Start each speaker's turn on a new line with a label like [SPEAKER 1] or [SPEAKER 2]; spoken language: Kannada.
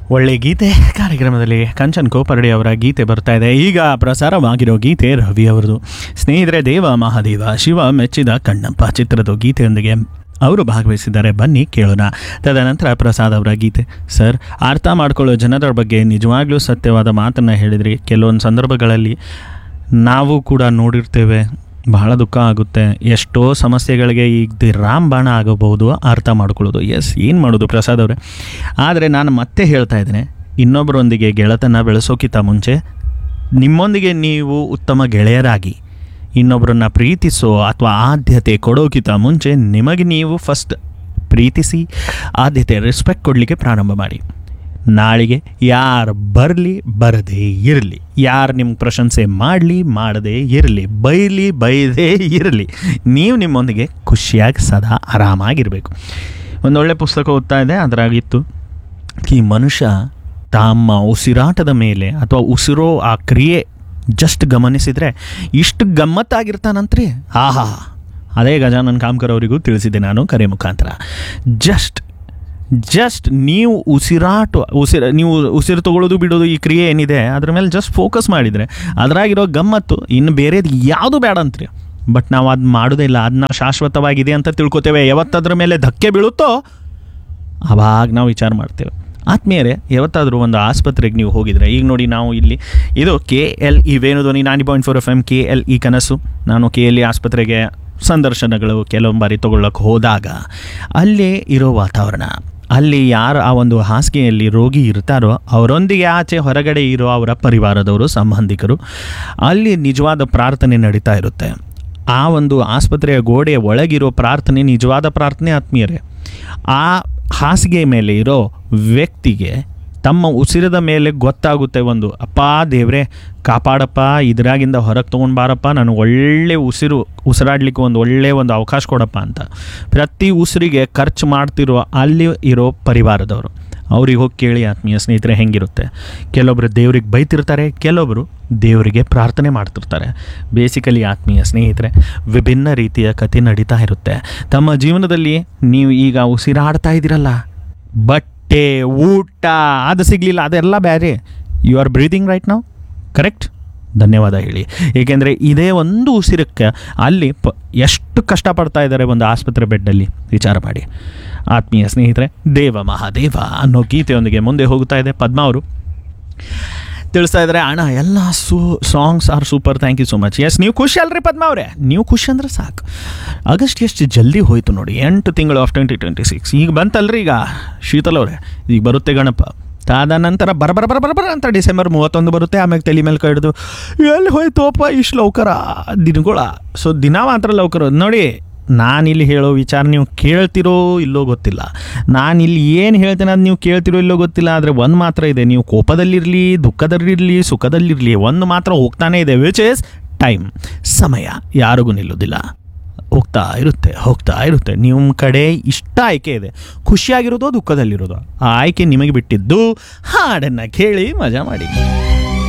[SPEAKER 1] ಒಳ್ಳೆ ಗೀತೆ ಕಾರ್ಯಕ್ರಮದಲ್ಲಿ ಕಂಚನ್ ಕೋಪರಡಿ ಅವರ ಗೀತೆ ಬರ್ತಾ ಇದೆ ಈಗ ಪ್ರಸಾರವಾಗಿರೋ ಗೀತೆ ರವಿ ಅವರದು ಸ್ನೇಹಿತರೆ ದೇವ ಮಹಾದೇವ ಶಿವ ಮೆಚ್ಚಿದ ಕಣ್ಣಪ್ಪ ಚಿತ್ರದ ಗೀತೆಯೊಂದಿಗೆ ಅವರು ಭಾಗವಹಿಸಿದ್ದಾರೆ ಬನ್ನಿ ಕೇಳೋಣ ತದನಂತರ ಪ್ರಸಾದ್ ಅವರ ಗೀತೆ ಸರ್ ಅರ್ಥ ಮಾಡ್ಕೊಳ್ಳೋ ಜನರ ಬಗ್ಗೆ ನಿಜವಾಗ್ಲೂ ಸತ್ಯವಾದ ಮಾತನ್ನು ಹೇಳಿದ್ರಿ ಕೆಲವೊಂದು ಸಂದರ್ಭಗಳಲ್ಲಿ ನಾವು ಕೂಡ ನೋಡಿರ್ತೇವೆ ಬಹಳ ದುಃಖ ಆಗುತ್ತೆ ಎಷ್ಟೋ ಸಮಸ್ಯೆಗಳಿಗೆ ಈಗ ರಾಮಬಾಣ ಆಗಬಹುದು ಅರ್ಥ ಮಾಡ್ಕೊಳ್ಳೋದು ಎಸ್ ಏನು ಮಾಡೋದು ಪ್ರಸಾದ್ ಅವರೇ ಆದರೆ ನಾನು ಮತ್ತೆ ಹೇಳ್ತಾ ಇದ್ದೇನೆ ಇನ್ನೊಬ್ಬರೊಂದಿಗೆ ಗೆಳೆತನ ಬೆಳೆಸೋಕ್ಕಿಂತ ಮುಂಚೆ ನಿಮ್ಮೊಂದಿಗೆ ನೀವು ಉತ್ತಮ ಗೆಳೆಯರಾಗಿ ಇನ್ನೊಬ್ಬರನ್ನ ಪ್ರೀತಿಸೋ ಅಥವಾ ಆದ್ಯತೆ ಕೊಡೋಕ್ಕಿಂತ ಮುಂಚೆ ನಿಮಗೆ ನೀವು ಫಸ್ಟ್ ಪ್ರೀತಿಸಿ ಆದ್ಯತೆ ರೆಸ್ಪೆಕ್ಟ್ ಕೊಡಲಿಕ್ಕೆ ಪ್ರಾರಂಭ ಮಾಡಿ ನಾಳೆಗೆ ಯಾರು ಬರಲಿ ಬರದೇ ಇರಲಿ ಯಾರು ನಿಮ್ಗೆ ಪ್ರಶಂಸೆ ಮಾಡಲಿ ಮಾಡದೇ ಇರಲಿ ಬೈಲಿ ಬೈದೇ ಇರಲಿ ನೀವು ನಿಮ್ಮೊಂದಿಗೆ ಖುಷಿಯಾಗಿ ಸದಾ ಆರಾಮಾಗಿರಬೇಕು ಒಂದೊಳ್ಳೆ ಪುಸ್ತಕ ಓದ್ತಾ ಇದೆ ಅದರಾಗಿತ್ತು ಈ ಮನುಷ್ಯ ತಮ್ಮ ಉಸಿರಾಟದ ಮೇಲೆ ಅಥವಾ ಉಸಿರೋ ಆ ಕ್ರಿಯೆ ಜಸ್ಟ್ ಗಮನಿಸಿದರೆ ಇಷ್ಟು ಗಮ್ಮತ್ತಾಗಿರ್ತಾನಂತ್ರಿ ಆಹಾ ಅದೇ ಗಜಾನನ್ ಕಾಮ್ಕರ್ ಅವರಿಗೂ ತಿಳಿಸಿದ್ದೆ ನಾನು ಕರೆ ಮುಖಾಂತರ ಜಸ್ಟ್ ಜಸ್ಟ್ ನೀವು ಉಸಿರಾಟ ಉಸಿರ ನೀವು ಉಸಿರು ತಗೊಳ್ಳೋದು ಬಿಡೋದು ಈ ಕ್ರಿಯೆ ಏನಿದೆ ಅದ್ರ ಮೇಲೆ ಜಸ್ಟ್ ಫೋಕಸ್ ಮಾಡಿದರೆ ಅದರಾಗಿರೋ ಗಮ್ಮತ್ತು ಇನ್ನು ಬೇರೆದು ಯಾವುದು ಬೇಡ ಅಂತ್ರಿ ಬಟ್ ನಾವು ಅದು ಮಾಡೋದೇ ಇಲ್ಲ ಅದು ನಾವು ಶಾಶ್ವತವಾಗಿದೆ ಅಂತ ತಿಳ್ಕೊತೇವೆ ಯಾವತ್ತದ್ರ ಮೇಲೆ ಧಕ್ಕೆ ಬೀಳುತ್ತೋ ಅವಾಗ ನಾವು ವಿಚಾರ ಮಾಡ್ತೇವೆ ಆತ್ಮೀಯರೇ ಯಾವತ್ತಾದರೂ ಒಂದು ಆಸ್ಪತ್ರೆಗೆ ನೀವು ಹೋಗಿದರೆ ಈಗ ನೋಡಿ ನಾವು ಇಲ್ಲಿ ಇದು ಕೆ ಎಲ್ ಇ ವೇಣುಧ್ವನಿ ನಾನಿ point four F M K L E ಕನಸು ನಾನು ಕೆ ಎಲ್ ಇ ಆಸ್ಪತ್ರೆಗೆ ಸಂದರ್ಶನಗಳು ಕೆಲವೊಂದು ಬಾರಿ ತೊಗೊಳ್ಳೋಕೆ ಹೋದಾಗ ಅಲ್ಲಿ ಇರೋ ವಾತಾವರಣ ಅಲ್ಲಿ ಯಾರು ಆ ಒಂದು ಹಾಸಿಗೆಯಲ್ಲಿ ರೋಗಿ ಇರ್ತಾರೋ ಅವರೊಂದಿಗೆ ಆಚೆ ಹೊರಗಡೆ ಇರೋ ಅವರ ಪರಿವಾರದವರು ಸಂಬಂಧಿಕರು ಅಲ್ಲಿ ನಿಜವಾದ ಪ್ರಾರ್ಥನೆ ನಡೀತಾ ಇರುತ್ತೆ ಆ ಒಂದು ಆಸ್ಪತ್ರೆಯ ಗೋಡೆಯ ಒಳಗಿರೋ ಪ್ರಾರ್ಥನೆ ನಿಜವಾದ ಪ್ರಾರ್ಥನೆ ಆತ್ಮೀಯರೇ ಆ ಹಾಸಿಗೆ ಮೇಲೆ ಇರೋ ವ್ಯಕ್ತಿಗೆ ತಮ್ಮ ಉಸಿರದ ಮೇಲೆ ಗೊತ್ತಾಗುತ್ತೆ ಒಂದು ಅಪ್ಪ ದೇವ್ರೆ ಕಾಪಾಡಪ್ಪ ಇದ್ರಾಗಿಂದ ಹೊರಗೆ ತೊಗೊಂಡು ಬಾರಪ್ಪ ನನಗೆ ಒಳ್ಳೆ ಉಸಿರು ಉಸಿರಾಡ್ಲಿಕ್ಕೆ ಒಂದು ಒಳ್ಳೆ ಒಂದು ಅವಕಾಶ ಕೊಡಪ್ಪ ಅಂತ ಪ್ರತಿ ಉಸಿರಿಗೆ ಖರ್ಚು ಮಾಡ್ತಿರೋ ಅಲ್ಲಿ ಇರೋ ಪರಿವಾರದವರು ಅವ್ರಿಗೆ ಹೋಗಿ ಕೇಳಿ ಆತ್ಮೀಯ ಸ್ನೇಹಿತರೆ ಹೆಂಗಿರುತ್ತೆ ಕೆಲವೊಬ್ಬರು ದೇವ್ರಿಗೆ ಬೈತಿರ್ತಾರೆ ಕೆಲವೊಬ್ಬರು ದೇವರಿಗೆ ಪ್ರಾರ್ಥನೆ ಮಾಡ್ತಿರ್ತಾರೆ ಬೇಸಿಕಲಿ ಆತ್ಮೀಯ ಸ್ನೇಹಿತರೆ ವಿಭಿನ್ನ ರೀತಿಯ ಕಥೆ ನಡೀತಾ ಇರುತ್ತೆ ತಮ್ಮ ಜೀವನದಲ್ಲಿ ನೀವು ಈಗ ಉಸಿರಾಡ್ತಾ ಇದ್ದೀರಲ್ಲ ಬಟ್ಟೆ ಊಟ ಅದು ಸಿಗಲಿಲ್ಲ ಅದೆಲ್ಲ ಬೇರೆ ಯು ಆರ್ ಬ್ರೀದಿಂಗ್ ರೈಟ್ ನಾವು ಕರೆಕ್ಟ್ ಧನ್ಯವಾದ ಹೇಳಿ ಏಕೆಂದರೆ ಇದೇ ಒಂದು ಉಸಿರಕ್ಕೆ ಅಲ್ಲಿ ಪ ಎಷ್ಟು ಕಷ್ಟಪಡ್ತಾ ಇದ್ದಾರೆ ಒಂದು ಆಸ್ಪತ್ರೆ ಬೆಡ್ಡಲ್ಲಿ ವಿಚಾರ ಮಾಡಿ ಆತ್ಮೀಯ ಸ್ನೇಹಿತರೆ ದೇವ ಮಹಾದೇವ ಅನ್ನೋ ಗೀತೆಯೊಂದಿಗೆ ಮುಂದೆ ಹೋಗ್ತಾ ಇದೆ ಪದ್ಮ ಅವರು ತಿಳಿಸ್ತಾ ಇದ್ದಾರೆ ಅಣ್ಣ ಎಲ್ಲ ಸೂ songs are super thank you so much yes ನೀವು ಖುಷಿ ಅಲ್ರಿ ಪದ್ಮ ಅವರೇ ನೀವು ಖುಷಿ ಅಂದ್ರೆ ಸಾಕು ಆಗಸ್ಟ್ ಎಷ್ಟು ಜಲ್ದಿ ಹೋಯ್ತು ನೋಡಿ ಎಂಟು ತಿಂಗಳು ಆಫ್ ಟ್ವೆಂಟಿ ಟ್ವೆಂಟಿ ಸಿಕ್ಸ್ ಈಗ ಬಂತಲ್ರಿ ಈಗ ಶೀತಲ್ ಅವರೇ ಈಗ ಬರುತ್ತೆ ಗಣಪ ಅದ ನಂತರ ಬರ ಬರ ಬರ ಬರ ಬರ ಅಂತ ಡಿಸೆಂಬರ್ ಮೂವತ್ತೊಂದು ಬರುತ್ತೆ ಆಮೇಲೆ ತಲೆ ಮೇಲೆ ಕೈ ಹಿಡಿದು ಎಲ್ಲಿ ಹೋಯ್ತೋಪ್ಪ ಇಷ್ಟು ಲೌಕರ ದಿನಗಳ ಸೊ ದಿನ ಮಾತ್ರ ಲೌಕರ ನೋಡಿ ನಾನಿಲ್ಲಿ ಹೇಳೋ ವಿಚಾರ ನೀವು ಕೇಳ್ತಿರೋ ಇಲ್ಲೋ ಗೊತ್ತಿಲ್ಲ ನಾನಿಲ್ಲಿ ಏನು ಹೇಳ್ತೇನೆ ಅದು ನೀವು ಕೇಳ್ತಿರೋ ಇಲ್ಲೋ ಗೊತ್ತಿಲ್ಲ ಆದರೆ ಒಂದು ಮಾತ್ರ ಇದೆ ನೀವು ಕೋಪದಲ್ಲಿರಲಿ ದುಃಖದಲ್ಲಿರಲಿ ಸುಖದಲ್ಲಿರಲಿ ಒಂದು ಮಾತ್ರ ಹೋಗ್ತಾನೆ ಇದೆ ವಿಚ್ ಇಸ್ ಟೈಮ್ ಸಮಯ ಯಾರಿಗೂ ನಿಲ್ಲೋದಿಲ್ಲ ಹೋಗ್ತಾ ಇರುತ್ತೆ ಹೋಗ್ತಾ ಇರುತ್ತೆ ನಿಮ್ಮ ಕಡೆ ಇಷ್ಟ ಆಯ್ಕೆ ಇದೆ ಖುಷಿಯಾಗಿರೋದು ದುಃಖದಲ್ಲಿರೋದು ಆ ಆಯ್ಕೆ ನಿಮಗೆ ಬಿಟ್ಟಿದ್ದು ಹಾಡನ್ನು ಕೇಳಿ ಮಜಾ ಮಾಡಿ